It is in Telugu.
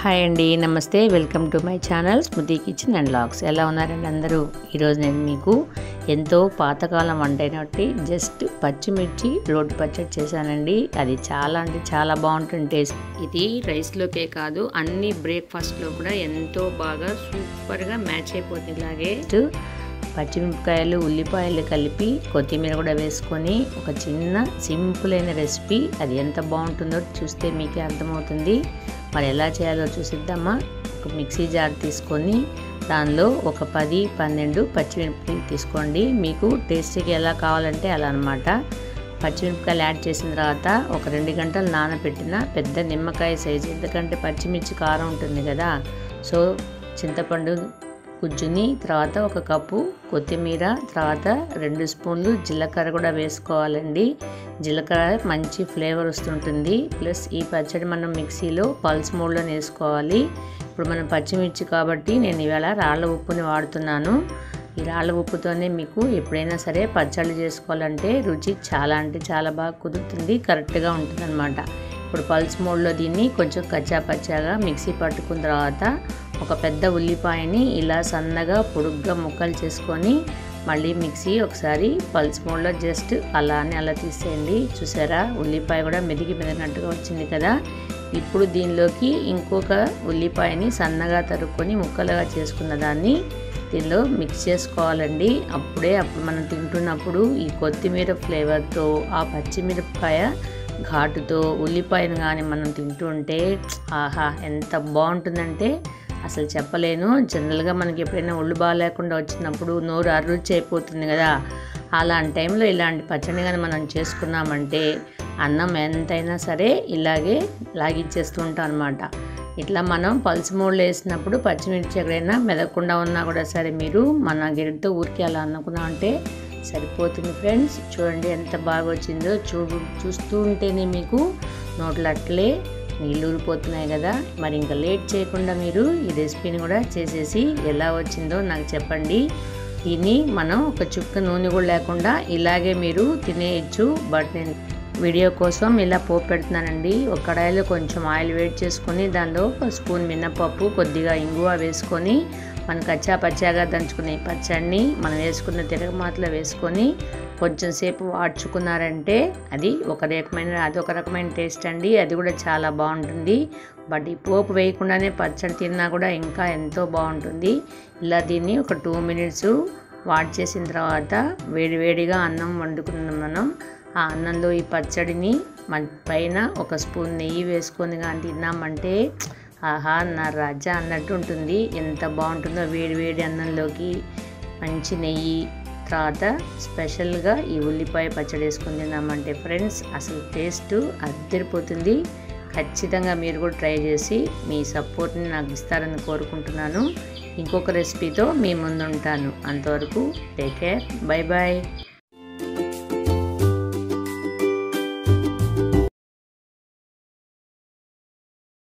హాయ్ అండి నమస్తే welcome to my channel Smriti kitchen and vlogs ఎలా ఉన్నారండి అందరూ ఈరోజు నేను మీకు ఎంతో పాతకాలం వంట అయినట్టు జస్ట్ పచ్చిమిర్చి రోడ్డు పచ్చడి చేశానండి అది చాలా అంటే చాలా బాగుంటుంది టేస్ట్ ఇది రైస్లోకే కాదు అన్ని బ్రేక్ఫాస్ట్లో కూడా ఎంతో బాగా సూపర్గా మ్యాచ్ అయిపోతుంది ఇలాగే పచ్చిమిరపకాయలు ఉల్లిపాయలు కలిపి కొత్తిమీర కూడా వేసుకొని ఒక చిన్న సింపుల్ అయిన రెసిపీ అది ఎంత బాగుంటుందో చూస్తే మీకే అర్థమవుతుంది మరి ఎలా చేయాలో చూసిద్దామా ఒక మిక్సీ జార్ తీసుకొని దానిలో ఒక పది పన్నెండు పచ్చిమిరపకాయలు తీసుకోండి మీకు టేస్ట్కి ఎలా కావాలంటే అలా అనమాట పచ్చిమిరపకాయలు యాడ్ చేసిన తర్వాత ఒక రెండు గంటలు నానబెట్టిన పెద్ద నిమ్మకాయ సైజు ఎందుకంటే పచ్చిమిర్చి కారం ఉంటుంది కదా సో చింతపండు గుజ్జుని తర్వాత ఒక కప్పు కొత్తిమీర తర్వాత రెండు స్పూన్లు జీలకర్ర కూడా వేసుకోవాలండి జీలకర్ర మంచి ఫ్లేవర్ వస్తుంటుంది ప్లస్ ఈ పచ్చడి మనం మిక్సీలో పల్స్ మోడ్లో వేసుకోవాలి ఇప్పుడు మనం పచ్చిమిర్చి కాబట్టి నేను ఇవాళ రాళ్ళ ఉప్పుని వాడుతున్నాను ఈ రాళ్ళ ఉప్పుతోనే మీకు ఎప్పుడైనా సరే పచ్చళ్ళు చేసుకోవాలంటే రుచి చాలా అంటే చాలా బాగా కుదురుతుంది కరెక్ట్గా ఉంటుంది ఇప్పుడు పల్స్ మోడ్లో దీన్ని కొంచెం కచ్చా పచ్చాగా మిక్సీ పట్టుకున్న తర్వాత ఒక పెద్ద ఉల్లిపాయని ఇలా సన్నగా పొడుగ్గా ముక్కలు చేసుకొని మళ్ళీ మిక్సీ ఒకసారి పల్స్ మోడ్లో జస్ట్ అలానే అలా తీసేయండి చూసారా ఉల్లిపాయ కూడా మెదిగి మెదిగినట్టుగా వచ్చింది కదా ఇప్పుడు దీనిలోకి ఇంకొక ఉల్లిపాయని సన్నగా తరుక్కొని ముక్కలుగా చేసుకున్న దాన్ని దీనిలో మిక్స్ చేసుకోవాలండి అప్పుడే అప్పుడు మనం తింటున్నప్పుడు ఈ కొత్తిమీర ఫ్లేవర్తో ఆ పచ్చిమిరపకాయ ఘాటుతో ఉల్లిపాయను కానీ మనం తింటూ ఉంటే ఆహా ఎంత బాగుంటుందంటే అసలు చెప్పలేను జనరల్గా మనకి ఎప్పుడైనా ఒళ్ళు బాగాలేకుండా వచ్చినప్పుడు నోరు అరుచి అయిపోతుంది కదా అలాంటి టైంలో ఇలాంటి పచ్చడి కానీ మనం చేసుకున్నామంటే అన్నం ఎంతైనా సరే ఇలాగే లాగిచ్చేస్తూ ఉంటాం అనమాట ఇట్లా మనం పల్స్ మోడ్లో వేసినప్పుడు పచ్చిమిర్చి ఎక్కడైనా మెదకుండా ఉన్నా కూడా సరే మీరు మన గిరితో ఊరికి అలా అనుకున్నామంటే సరిపోతుంది ఫ్రెండ్స్ చూడండి ఎంత బాగా వచ్చిందో చూడు చూస్తూ ఉంటేనే మీకు నోట్లు అట్లే నీళ్ళు ఊరిపోతున్నాయి కదా మరి ఇంకా లేట్ చేయకుండా మీరు ఈ రెసిపీని కూడా చేసేసి ఎలా వచ్చిందో నాకు చెప్పండి దీన్ని మనం ఒక చుక్క నూనె కూడా లేకుండా ఇలాగే మీరు తినేయచ్చు బట్ నేను వీడియో కోసం ఇలా పోపు పెడుతున్నానండి ఒక కడాయిలో కొంచెం ఆయిల్ వేడి చేసుకొని దానిలో ఒక స్పూన్ మినపప్పు కొద్దిగా ఇంగువ వేసుకొని మన కచ్చా పచ్చాగా దంచుకునే పచ్చడిని మనం వేసుకున్న తిరగమాతలో వేసుకొని కొంచెం సేపు వాడ్చుకున్నారంటే అది ఒక రకమైన అది ఒక రకమైన టేస్ట్ అండి అది కూడా చాలా బాగుంటుంది బట్ ఈ పోపు వేయకుండానే పచ్చడి తిన్నా కూడా ఇంకా ఎంతో బాగుంటుంది ఇలా దీన్ని ఒక టూ మినిట్స్ వాడ్ చేసిన తర్వాత వేడి వేడిగా అన్నం వండుకున్నాం మనం ఆ అన్నంలో ఈ పచ్చడిని మన పైన ఒక స్పూన్ నెయ్యి వేసుకొని కానీ తిన్నామంటే ఆహా నా రాజా అన్నట్టు ఉంటుంది ఎంత బాగుంటుందో వేడి వేడి అన్నంలోకి మంచి నెయ్యి తర్వాత స్పెషల్గా ఈ ఉల్లిపాయ పచ్చడి వేసుకొని తిన్నామంటే ఫ్రెండ్స్ అసలు టేస్ట్ అద్దరిపోతుంది ఖచ్చితంగా మీరు కూడా ట్రై చేసి మీ సపోర్ట్ని నాకు ఇస్తారని కోరుకుంటున్నాను ఇంకొక రెసిపీతో మీ ముందు ఉంటాను అంతవరకు టేక్ కేర్ బై బాయ్